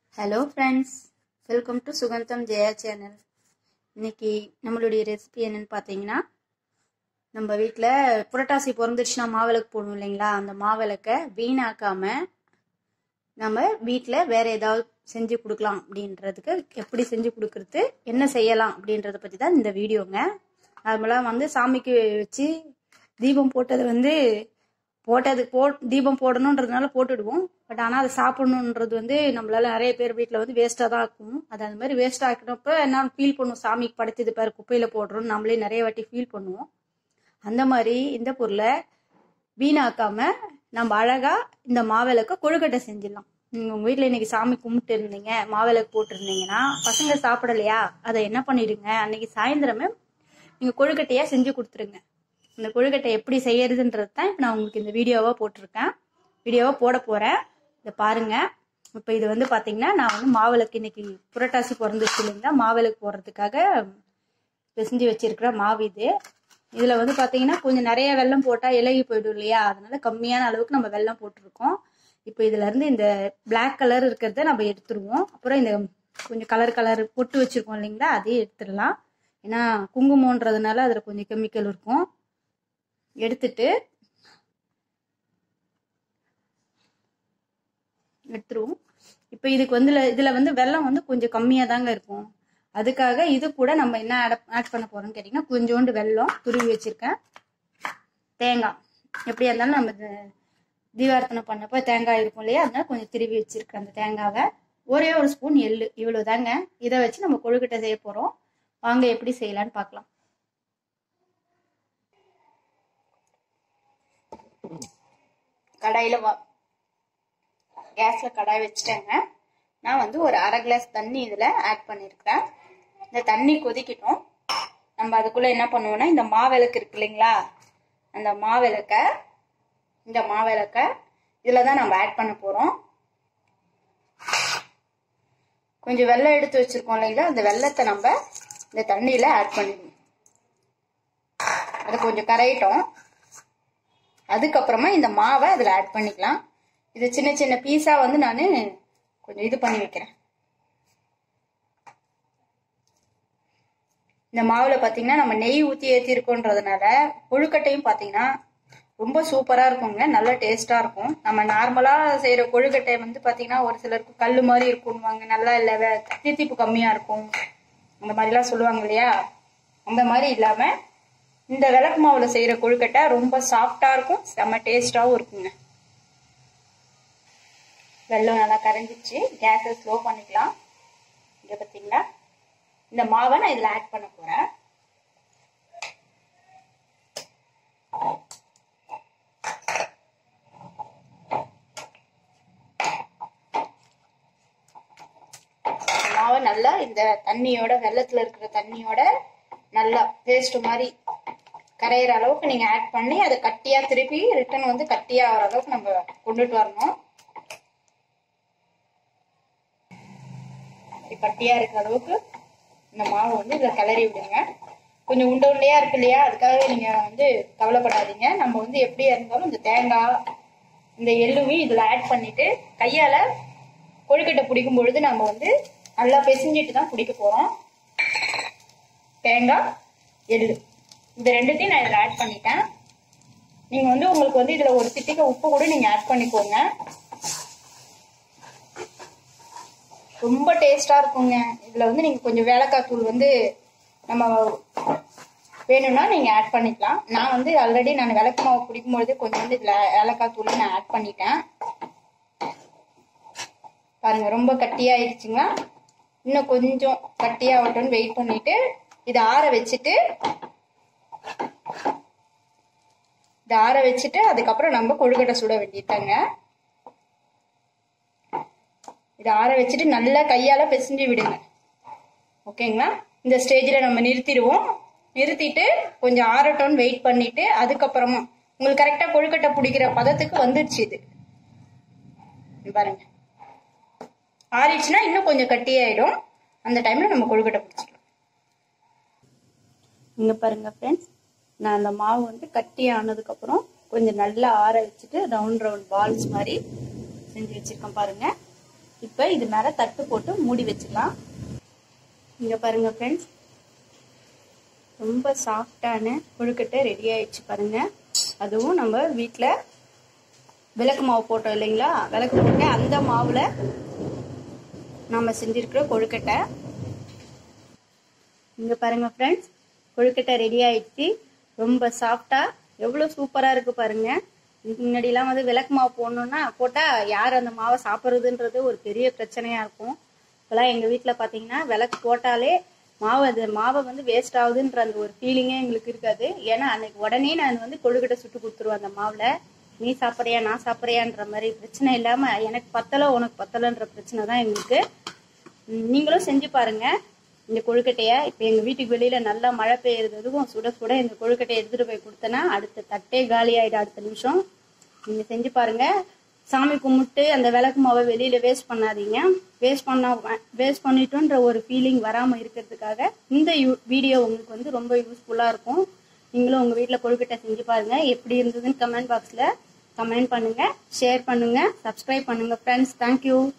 hello friends welcome to Sugandham Jaya channel இன்னைக்கு நம்மளுடைய recipe என்னன்னு பார்த்தீங்கன்னா நம்ம வீட்டில் புரட்டாசி பிறந்துடுச்சுன்னா மாவிளக்கு போடணும் இல்லைங்களா அந்த மாவிளக்கை வீணாக்காம நம்ம வீட்டில் வேற ஏதாவது செஞ்சு கொடுக்கலாம் அப்படின்றதுக்கு எப்படி செஞ்சு கொடுக்கறது என்ன செய்யலாம் அப்படின்றத பற்றி தான் இந்த வீடியோங்க நார்மலாக வந்து சாமிக்கு வச்சு தீபம் போட்டது வந்து போட்டது போ தீபம் போடணுன்றதுனால போட்டுடுவோம் பட் ஆனால் அதை சாப்பிடணுன்றது வந்து நம்மளால நிறைய பேர் வீட்டில் வந்து வேஸ்ட்டாக தான் இருக்கும் அது அந்த மாதிரி வேஸ்ட் ஆக்கினப்ப என்ன ஃபீல் பண்ணுவோம் சாமிக்கு படைச்சது பாரு குப்பையில் போடுறோம்னு நம்மளே நிறைய வாட்டி ஃபீல் பண்ணுவோம் அந்த மாதிரி இந்த பொருளை வீணாக்காம நம்ம அழகா இந்த மாவிளக்க கொழுக்கட்டை செஞ்சிடலாம் நீங்கள் உங்கள் வீட்டில் இன்னைக்கு சாமி கும்பிட்டு இருந்தீங்க மாவிளக்கு போட்டிருந்தீங்கன்னா பசங்க சாப்பிடலையா அதை என்ன பண்ணிடுங்க அன்னைக்கு சாயந்தரமே நீங்கள் கொழுக்கட்டையாக செஞ்சு கொடுத்துருங்க இந்த கொழுக்கட்டை எப்படி செய்யறதுன்றது தான் இப்போ நான் உங்களுக்கு இந்த வீடியோவாக போட்டிருக்கேன் வீடியோவாக போட போகிறேன் இதை பாருங்கள் இப்போ இது வந்து பார்த்தீங்கன்னா நான் வந்து மாவிளக்கு இன்னைக்கு புரட்டாசி பிறந்துச்சு இல்லைங்களா மாவிளக்கு போடுறதுக்காக பிசைஞ்சு வச்சிருக்கிற மாவு இது இதில் வந்து பார்த்தீங்கன்னா கொஞ்சம் நிறைய வெல்லம் போட்டால் இலகி போயிடும் இல்லையா அதனால கம்மியான அளவுக்கு நம்ம வெல்லம் போட்டிருக்கோம் இப்போ இதுலேருந்து இந்த பிளாக் கலர் இருக்கிறத நம்ம எடுத்துருவோம் அப்புறம் இந்த கொஞ்சம் கலர் கலர் பொட்டு வச்சுருக்கோம் இல்லைங்களா அதையும் எடுத்துடலாம் ஏன்னா குங்குமன்றதுனால அதில் கொஞ்சம் கெமிக்கல் இருக்கும் எடுத்துட்டு எடுத்துருவோம் இப்போ இதுக்கு வந்து இதில் வந்து வெள்ளம் வந்து கொஞ்சம் கம்மியாக தாங்க இருக்கும் அதுக்காக இது கூட நம்ம என்ன ஆட் ஆட் பண்ண போகிறோம்னு கேட்டிங்கன்னா கொஞ்சோண்டு வெல்லம் துருவி வச்சுருக்கேன் தேங்காய் எப்படியா இருந்தாலும் நம்ம இது தீபார்த்தனை பண்ணப்போ தேங்காய் இருக்கும் இல்லையா அதனால கொஞ்சம் திருவி வச்சுருக்கேன் அந்த தேங்காவை ஒரே ஒரு ஸ்பூன் எள்ளு இவ்வளோ தாங்க இதை வச்சு நம்ம கொழுக்கட்டை செய்ய போகிறோம் வாங்க எப்படி செய்யலான்னு பார்க்கலாம் கடாயில் வா கேஸில் கடாய் வச்சுட்டேங்க நான் வந்து ஒரு அரை கிளாஸ் தண்ணி இதில் ஆட் பண்ணியிருக்கேன் இந்த தண்ணி கொதிக்கட்டும் நம்ம அதுக்குள்ளே என்ன பண்ணுவோம்னா இந்த மாவிளக்கு இருக்கு இல்லைங்களா அந்த மாவிளக்கை இந்த மாவிளக்கை இதில் தான் நம்ம ஆட் பண்ண போகிறோம் கொஞ்சம் வெள்ளம் எடுத்து வச்சுருக்கோம் இல்லைங்களா அந்த வெள்ளத்தை நம்ம இந்த தண்ணியில் ஆட் பண்ணிடணும் அது கொஞ்சம் கரையிட்டோம் அதுக்கப்புறமா இந்த மாவை அதில் ஆட் பண்ணிக்கலாம் இது சின்ன சின்ன பீஸாக வந்து நான் கொஞ்சம் இது பண்ணி வைக்கிறேன் இந்த மாவில் பார்த்தீங்கன்னா நம்ம நெய் ஊற்றி ஏற்றிருக்கோன்றதுனால கொழுக்கட்டையும் பார்த்தீங்கன்னா ரொம்ப சூப்பராக இருக்குங்க நல்ல டேஸ்ட்டாக இருக்கும் நம்ம நார்மலாக செய்கிற கொழுக்கட்டை வந்து பார்த்தீங்கன்னா ஒரு சிலருக்கு கல் மாதிரி இருக்கும்வாங்க நல்லா இல்லை தித்திப்பு கம்மியாக இருக்கும் அந்த மாதிரிலாம் சொல்லுவாங்க இல்லையா அந்த மாதிரி இல்லாமல் இந்த விளக்கு மாவில் செய்கிற கொழுக்கட்டை ரொம்ப சாஃப்டாக இருக்கும் செம்ம டேஸ்ட்டாகவும் இருக்குங்க வெள்ளம் நல்லா கரைஞ்சிச்சு கேஸை ஸ்லோ பண்ணிக்கலாம் இங்கே பார்த்தீங்களா இந்த மாவை நான் இதில் ஆட் பண்ண போகிறேன் மாவை நல்லா இந்த தண்ணியோட வெள்ளத்தில் இருக்கிற தண்ணியோட நல்லா பேஸ்ட் மாதிரி கரையிற அளவுக்கு நீங்கள் ஆட் பண்ணி அதை கட்டியாக திருப்பி ரிட்டன் வந்து கட்டியாக ஆகிற அளவுக்கு நம்ம கொண்டுட்டு வரணும் கட்டியாக இருக்கிற அளவுக்கு இந்த மாவு வந்து இதில் கிளறி விடுங்க கொஞ்சம் உண்டை உண்டையாக இருக்கு இல்லையா அதுக்காகவே நீங்கள் வந்து கவலைப்படாதீங்க நம்ம வந்து எப்படியா இருந்தாலும் இந்த தேங்காய் இந்த எள்ளுவையும் இதில் ஆட் பண்ணிட்டு கையால் கொழுக்கட்டை பிடிக்கும் பொழுது நம்ம வந்து நல்லா பிசைஞ்சிட்டு தான் பிடிக்க போகிறோம் தேங்காய் எள்ளு இந்த ரெண்டுத்தையும் நான் இதில் ஆட் பண்ணிட்டேன் நீங்கள் வந்து உங்களுக்கு வந்து இதில் ஒரு சிட்டிக்க உப்பு கூட நீங்கள் ஆட் பண்ணிக்கோங்க ரொம்ப டேஸ்டாக இருக்குங்க இதில் வந்து நீங்கள் கொஞ்சம் வேலைக்காய் தூள் வந்து நம்ம வேணும்னா நீங்கள் ஆட் பண்ணிக்கலாம் நான் வந்து ஆல்ரெடி நான் விளக்கு மாவு பிடிக்கும் பொழுது கொஞ்சம் வந்து இதில் ஏலக்காய் தூள் நான் ஆட் பண்ணிட்டேன் பாருங்கள் ரொம்ப கட்டியாகிடுச்சுங்க இன்னும் கொஞ்சம் கட்டியாகட்டும்னு வெயிட் பண்ணிவிட்டு இதை ஆற வச்சுட்டு இதை ஆற வச்சுட்டு அதுக்கப்புறம் நம்ம கொழுக்கட்டை சுட வேண்டியதாங்க இதை ஆற வச்சுட்டு நல்லா கையால் பிசைஞ்சு விடுங்க ஓகேங்களா இந்த ஸ்டேஜில் நம்ம நிறுத்திடுவோம் நிறுத்திட்டு கொஞ்சம் ஆறட்டோன்னு வெயிட் பண்ணிட்டு அதுக்கப்புறமா உங்களுக்கு கரெக்டாக கொழுக்கட்டை பிடிக்கிற பதத்துக்கு வந்துடுச்சு இது பாருங்க ஆறிடுச்சுன்னா இன்னும் கொஞ்சம் கட்டியாயிடும் அந்த டைமில் நம்ம கொழுக்கட்டை பிடிச்சிக்கலாம் இங்கே பாருங்க ஃப்ரெண்ட்ஸ் நான் அந்த மாவு வந்து கட்டி ஆனதுக்கப்புறம் கொஞ்சம் நல்லா ஆற வச்சுட்டு ரவுண்ட் ரவுண்ட் பால்ஸ் மாதிரி செஞ்சு வச்சுருக்கேன் பாருங்கள் இப்போ இது மேலே தட்டு போட்டு மூடி வச்சுக்கலாம் இங்கே பாருங்க ஃப்ரெண்ட்ஸ் ரொம்ப சாஃப்டான கொழுக்கட்டை ரெடி ஆயிடுச்சு பாருங்க அதுவும் நம்ம வீட்டில் விளக்கு மாவு போட்டோம் இல்லைங்களா விளக்கு போட்டு அந்த மாவில் நம்ம செஞ்சிருக்கிற கொழுக்கட்டை இங்கே பாருங்க ஃப்ரெண்ட்ஸ் கொழுக்கட்டை ரெடி ஆயிடுச்சு ரொம்ப சாஃப்டா எவ்வளோ சூப்பராக இருக்கு பாருங்க இதுக்கு முன்னாடிலாம் வந்து விளக்கு மாவு போடணும்னா போட்டால் யார் அந்த மாவை சாப்பிட்றதுன்றது ஒரு பெரிய பிரச்சனையாக இருக்கும் இப்போலாம் எங்கள் வீட்டில் பார்த்தீங்கன்னா விளக்கு போட்டாலே மாவு அது மாவை வந்து வேஸ்ட் ஆகுதுன்ற அந்த ஒரு ஃபீலிங்கே எங்களுக்கு இருக்காது ஏன்னா அன்னைக்கு உடனே நான் வந்து கொழுக்கட்டை சுட்டு கொடுத்துருவேன் அந்த மாவில் நீ சாப்பிட்றியா நான் சாப்பிட்றியான்ற மாதிரி பிரச்சனை இல்லாமல் எனக்கு பத்தலை உனக்கு பத்தலைன்ற பிரச்சனை தான் எங்களுக்கு ம், நீங்களும் செஞ்சு பாருங்க இந்த கொழுக்கட்டைய இப்போ எங்கள் வீட்டுக்கு வெளியில் நல்லா மழை பெய்யுறதுக்கும் சுட சுட இந்த கொழுக்கட்டையை எடுத்துகிட்டு போய் கொடுத்தேன்னா அடுத்த தட்டே காலி ஆகிடும் அடுத்த நிமிஷம் நீங்கள் செஞ்சு பாருங்க சாமி கும்பிட்டு அந்த விளக்கு மாவை வெளியில் வேஸ்ட் பண்ணாதீங்க வேஸ்ட் பண்ண வேஸ்ட் பண்ணிட்டோன்ற ஒரு ஃபீலிங் வராமல் இருக்கிறதுக்காக இந்த யூ வீடியோ உங்களுக்கு வந்து ரொம்ப யூஸ்ஃபுல்லாக இருக்கும் நீங்களும் உங்கள் வீட்டில் கொழுக்கட்டை செஞ்சு பாருங்க எப்படி இருந்ததுன்னு கமெண்ட் பாக்ஸில் கமெண்ட் பண்ணுங்க ஷேர் பண்ணுங்க சப்ஸ்கிரைப் பண்ணுங்க ஃப்ரெண்ட்ஸ் தேங்க்யூ